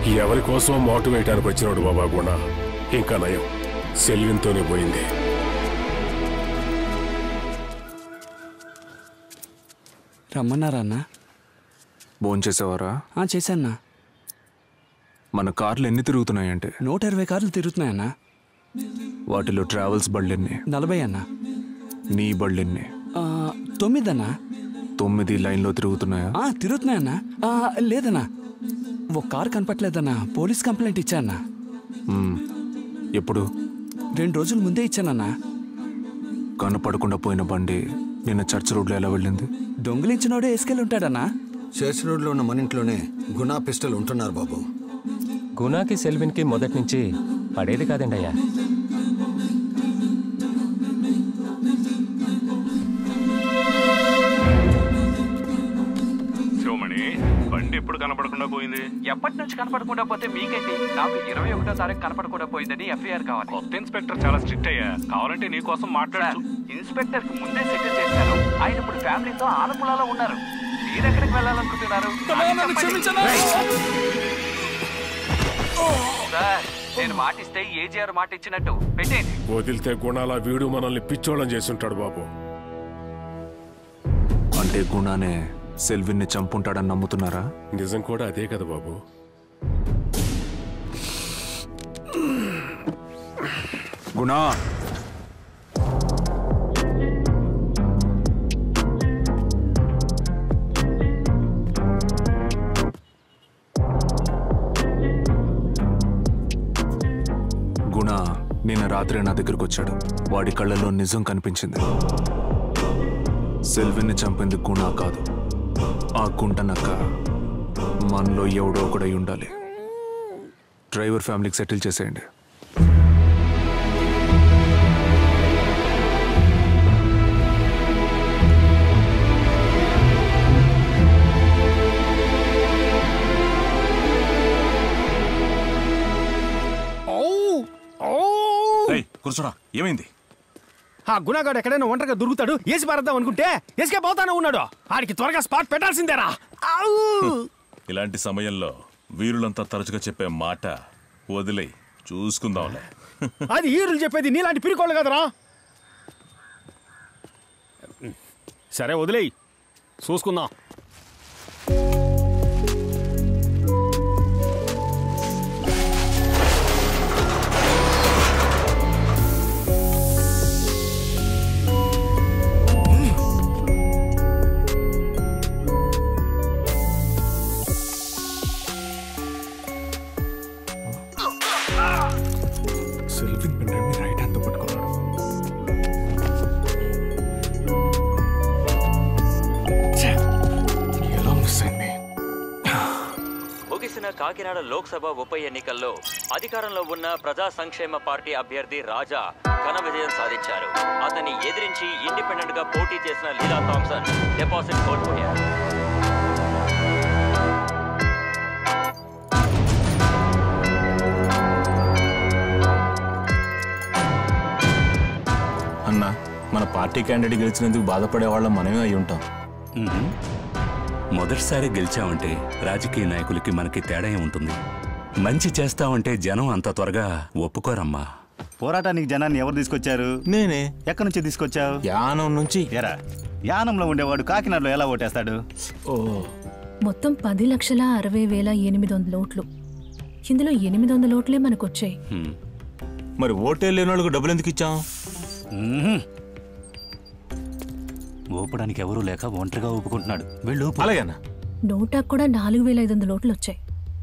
ఎవరి కోసం మోటు వేయటానికి వచ్చినాడు బాబా గుణ ఇంకా నయం సెల్విన్తోనే పోయింది రమ్మన్నారా అన్న భోంచేసేవారా ఆ, చేశాన్నా మన కార్లు ఎన్ని తిరుగుతున్నాయంటే నూట ఇరవై కార్లు తిరుగుతున్నాయన్నా వాటిలో ట్రావెల్స్ బళ్ళెన్ని నలభై అన్న నీ బళ్ళెన్ని ఆ, తొమ్మిదన్నా తొమ్మిది లైన్లో తిరుగుతున్నాయా ఆ, తిరుగుతున్నాయన్నా ఆ, లేదన్నా ఓ కారు కనపట్లేదన్నా పోలీస్ కంప్లైంట్ ఇచ్చానా మ్మ్. ఎప్పుడు రెండు రోజుల ముందే ఇచ్చానన్నా కనపడకుండా పోయిన బండి నిన్న చర్చ్ రోడ్లో ఎలా వెళ్ళింది దొంగిలించినోడే వేసుకెళ్ళి ఉంటాడన్నా చర్చ్ రోడ్లో ఉన్న మన ఇంట్లోనే గుణా పిస్టల్ ఉంటున్నారు బాబు గుణాకి సెల్విన్కి మొదటి నుంచి పడేది కాదండి అయ్యా శివమణి బండి ఎప్పుడు కనపడకుండా పోయింది ఎప్పటి నుంచి కనపడకుండా పోతే మీకేంటి నాకు ఇరవై ఒకటో తారీఖు కనపడకుండా పోయిందని ఎఫ్ఐఆర్ కావాలి కొత్త ఇన్స్పెక్టర్ చాలా స్ట్రిక్ట్ అయ్యా కావాలంటే నీ కోసం సార్ మాట్లాడచ్చు ఇన్స్పెక్టర్ కి ముందే సెటిల్ చేశాను ఆయన ఇప్పుడు ఫ్యామిలీతో ఆలపులాలో ఉన్నారు మీరెక్కడికి వెళ్ళాలనుకుంటున్నారు నాకు చెప్పండి. సార్ నేను మాటిస్తే ఏజీఆర్ మాట ఇచ్చినట్టు పెట్టేయండి వదిలితే గుణాల వీడు మనల్ని పిచ్చోళం చేసి ఉంటాడు బాబు అంటే గుణానే సెల్విన్ని చంపుంటాడని నమ్ముతున్నారా నిజం కూడా అదే కదా బాబు గుణా గుణ నిన్న రాత్రి నా దగ్గరకు వచ్చాడు వాడి కళ్ళలో నిజం కనిపించింది సెల్విన్ని చంపింది గుణ కాదు ఆ గుంటనక్క మనలో ఎవడో ఒకడై ఉండాలి డ్రైవర్ ఫ్యామిలీకి సెటిల్ చేసేయండి ఏయ్, కూర్చోరా ఏమైంది ఆ గుణగాడు ఎక్కడైనా ఒంటరిగా దొరుకుతాడు ఏసి పారేద్దాం అనుకుంటే ఎస్కే పోతానే ఉన్నాడు ఆడికి త్వరగా స్పాట్ పెట్టాల్సిందేరా ఆవు! ఇలాంటి సమయంలో వీరులంతా తరచుగా చెప్పే మాట వదిలే చూసుకుందాంలే అది ఈరులు చెప్పేది నీలాంటి పిరికోళ్ళు కదరా సరే వదిలేయి చూసుకుందాం సెల్విన్ పెన్ రైట్ హ్యాండ్తో పట్టుకున్నాడు ఛే, ఎలా మిస్ అయింది ముగిసిన కాకినాడ లోక్సభ ఉప ఎన్నికల్లో అధికారంలో ఉన్న ప్రజా సంక్షేమ పార్టీ అభ్యర్థి రాజా ఘన విజయం సాధించారు అతన్ని ఎదిరించి ఇండిపెండెంట్ గా పోటీ చేసిన లీలా థామ్సన్ డిపాజిట్ కోల్పోయారు అన్న మన పార్టీ క్యాండిడేట్ గెలిచినందుకు బాధపడే వాళ్ళం మనమే అయి ఉంటాం మొదటిసారి గెలిచామంటే రాజకీయ నాయకులకి మనకి తేడా ఉంటుంది మంచి చేస్తామంటే జనం అంత త్వరగా ఒప్పుకోరమ్మా పోరాటానికి జనాన్ని ఎవరు తీసుకొచ్చారు నేనే ఎక్కడి నుంచి తీసుకొచ్చావు యానం నుంచి ఎరా యానంలో ఉండేవాడు కాకినాడలో ఎలా ఓటేస్తాడు ఓ మొత్తం పది లక్షల అరవై వేల ఎనిమిది వందల ఓట్లు ఇందులో ఎనిమిది వందల ఓట్లే మనకొచ్చాయి మరి ఓటే లేని వాళ్ళకు డబ్బులు ఎందుకు ఇచ్చాం ఊపడానికి ఎవరూ లేక ఒంటరిగా ఊపుకుంటున్నాడు వెళ్ళు అలాగేనా నోటాకు కూడా నాలుగు వేల ఐదు వందల ఓట్లు వచ్చాయి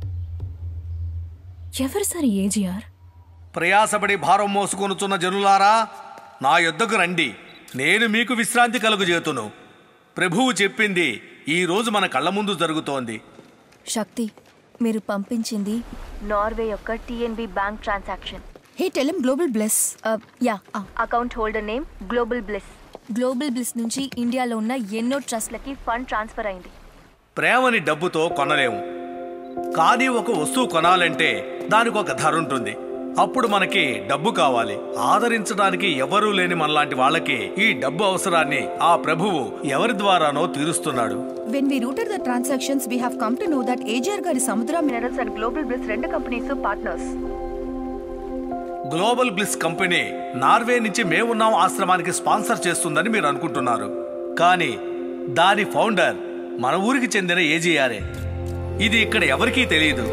ఎవరు సార్ ఏజీఆర్ ప్రయాసపడి భారం మోసుకొనుచున్న జనులారా నా యొద్దకు రండి నేను మీకు విశ్రాంతి కలుగుజేతును ప్రభువు చెప్పింది ఈ రోజు మన కళ్ళ ముందు జరుగుతోంది శక్తి మీరు పంపించింది నార్వే యొక్క టిఎన్బి బ్యాంక్ ట్రాన్సాక్షన్ హే టెలిమ్ గ్లోబల్ బ్లెస్ యా account holder name Global Bliss Global Bliss నుంచి ఇండియాలో ఉన్న ఎన్నో ట్రస్ట్లకి ఫండ్ ట్రాన్స్ఫర్ అయింది ప్రేమని డబ్బుతో కొనలేము కానీ ఒక వస్తువు కొనాలంటే దానికి ఒక ధర ఉంటుంది అప్పుడు మనకి డబ్బు కావాలి ఆదరించడానికి ఎవరూ లేని మనలాంటి వాళ్ళకి ఈ డబ్బు అవసరాన్ని ఆ ప్రభువు ఎవరి ద్వారానో తీరుస్తున్నాడు When we routed the transactions, we have come to know that AGR గారి Samudra minerals and Global Bliss రెండు companies partners Global Bliss company Norway నుంచి మేమున్నాం ఆశ్రమానికి స్పాన్సర్ చేస్తుందని మీరు అనుకుంటున్నారు కానీ దాని ఫౌండర్ మన ఊరికి చెందిన ఏజీఆర్ఏ ఇది ఇక్కడ ఎవరికీ తెలియదు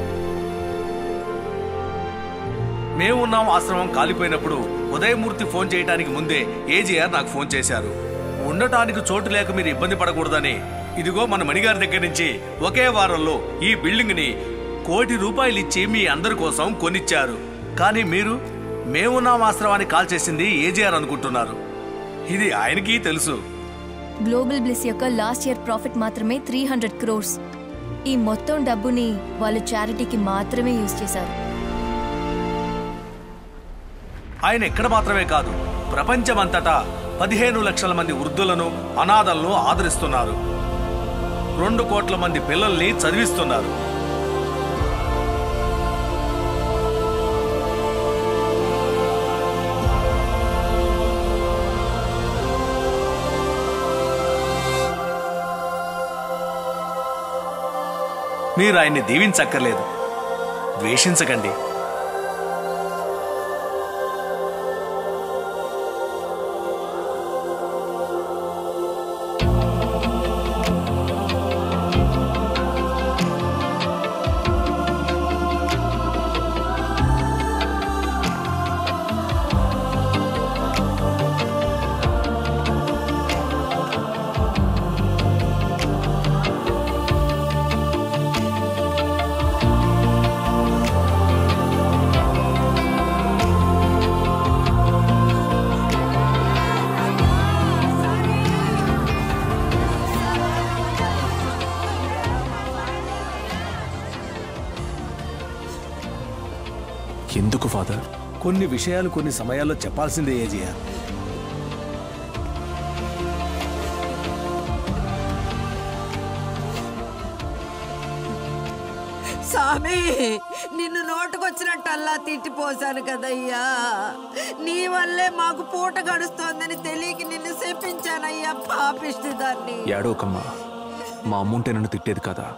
మేమున్నాం ఆశ్రమం కాలిపోయినప్పుడు ఉదయమూర్తి ఫోన్ చేయడానికి ముందే ఏజీఆర్ నాకు ఫోన్ చేశారు ఉండటానికి చోటు లేక మీరు ఇబ్బంది పడకూడదని ఇదిగో మన మణిగారి దగ్గర నుంచి ఒకే వారంలో ఈ బిల్డింగ్ ని కోటి రూపాయలు ఇచ్చి మీ అందరి కోసం కొనిచ్చారు కానీ మీరు మేమున్నాం ఆశ్రమాన్ని కాల్ చేసింది ఏజీఆర్ అనుకుంటున్నారు ఇది ఆయనకి తెలుసు గ్లోబల్ బ్లిస్ యొక్క లాస్ట్ ఇయర్ ప్రాఫిట్ మాత్రమే త్రీ హండ్రెడ్ క్రోర్స్ ఈ మొత్తం డబ్బుని వాళ్ళు చారిటీకి మాత్రమే యూజ్ చేశారు ఆయన ఎక్కడ మాత్రమే కాదు ప్రపంచమంతటా పదిహేను లక్షల మంది వృద్ధులను అనాథలను ఆదరిస్తున్నారు రెండు కోట్ల మంది పిల్లల్ని చదివిస్తున్నారు మీరు ఆయన్ని దీవించక్కర్లేదు ద్వేషించకండి ఎందుకు ఫాదర్ కొన్ని విషయాలు కొన్ని సమయాల్లో చెప్పాల్సిందే ఏజీఆర్ స్వామి నిన్ను నోటుకొచ్చినట్టల్లా తిట్టిపోసాను కదయ్యా నీ వల్లే మాకు పూట గడుస్తోందని తెలియక నిన్ను శపించానయ్యా పాపిష్టి దాన్ని ఏడోకమ్మా మా అమ్ముంటే నన్ను తిట్టేది కదా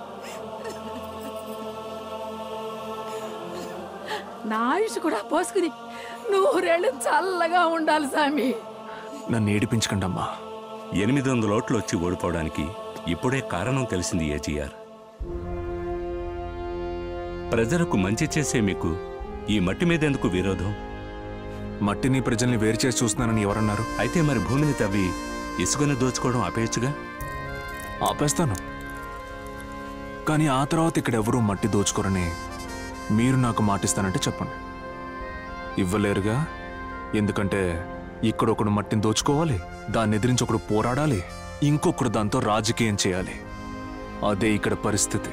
నా ఆయుష్ కూడా పోసుకుని నూరేళ్ళు చల్లగా ఉండాలి స్వామి నన్ను ఏడిపించకండి అమ్మా ఎనిమిది వందల ఓట్లు వచ్చి ఓడిపోవడానికి ఇప్పుడే కారణం తెలిసింది ఏజీఆర్ ప్రజలకు మంచి చేసే మీకు ఈ మట్టి మీద ఎందుకు విరోధం మట్టిని ప్రజల్ని వేరు చేసి చూస్తున్నానని ఎవరన్నారు అయితే మరి భూమిని తవ్వి ఇసుకని దోచుకోవడం ఆపేయచ్చుగా ఆపేస్తాను కానీ ఆ తర్వాత ఇక్కడ ఎవరూ మట్టి దోచుకోరని మీరు నాకు మాటిస్తానంటే చెప్పండి ఇవ్వలేరుగా ఎందుకంటే ఇక్కడ ఒకడు మట్టిని దోచుకోవాలి దాన్ని ఎదిరించి ఒకడు పోరాడాలి ఇంకొకడు దాంతో రాజకీయం చేయాలి అదే ఇక్కడ పరిస్థితి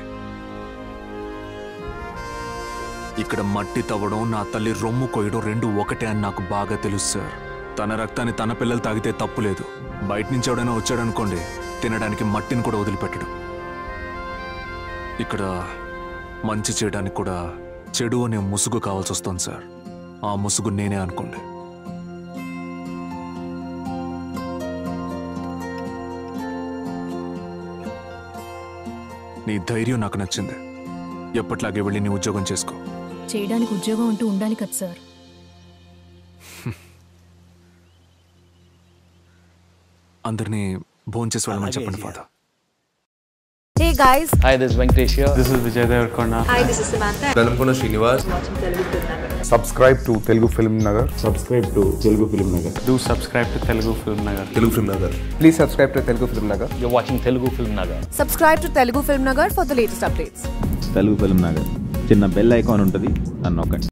ఇక్కడ మట్టి తవ్వడం నా తల్లి రొమ్ము కొయ్యడం రెండు ఒకటే అని నాకు బాగా తెలుసు సార్ తన రక్తాన్ని తన పిల్లలు తాగితే తప్పు లేదు బయట నుంచి ఎవడైనా వచ్చాడనుకోండి తినడానికి మట్టిని కూడా వదిలిపెట్టడు ఇక్కడ మంచి చేయడానికి కూడా చెడు అనే ముసుగు కావాల్సి వస్తుంది సార్ ఆ ముసుగు నేనే అనుకోండి నీ ధైర్యం నాకు నచ్చింది ఎప్పట్లాగే వెళ్ళి నీ ఉద్యోగం చేసుకో చేయడానికి ఉద్యోగం అంటూ ఉండాలి కదా సార్ అందరినీ భోంచేసి వెళ్ళమని చెప్పండి father Hey guys. Hi, this is Venkatesh here. This is Vijay Devarkonda. Hi, this is Samantha. Velankonda Srinivas subscribe to Telugu Film Nagar subscribe to Telugu Film Nagar Do subscribe to Telugu Film Nagar. Telugu Film Nagar please subscribe to Telugu Film Nagar You're watching Telugu Film Nagar. Subscribe to Telugu Film Nagar for the latest updates. Telugu Film Nagar చిన్న bell icon ఉంటుంది దాన్ని నొక్కండి